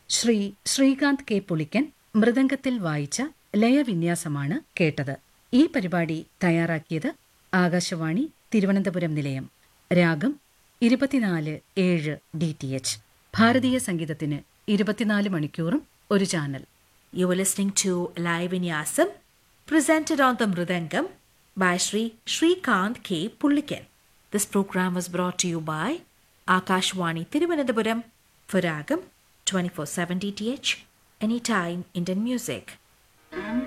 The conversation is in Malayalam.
ശ്രീ ശ്രീകാന്ത് കെ പുളിക്കൻ മൃദംഗത്തിൽ വായിച്ച ലയവിന്യാസമാണ് കേട്ടത് ഈ പരിപാടി തയ്യാറാക്കിയത് ആകാശവാണി തിരുവനന്തപുരം നിലയം രാഗം ഇരുപത്തിനാല് ഏഴ് ഡി ടി എച്ച് ഭാരതീയ സംഗീതത്തിന് ഇരുപത്തിനാല് മണിക്കൂറും ഒരു channel You were listening to Live Vinyasam presented on the Mridangam by Sri Srikant K. Pullikan. This program was brought to you by Akashwani Thiruvananthapuram for Ragam 24/7 DTH anytime Indian music.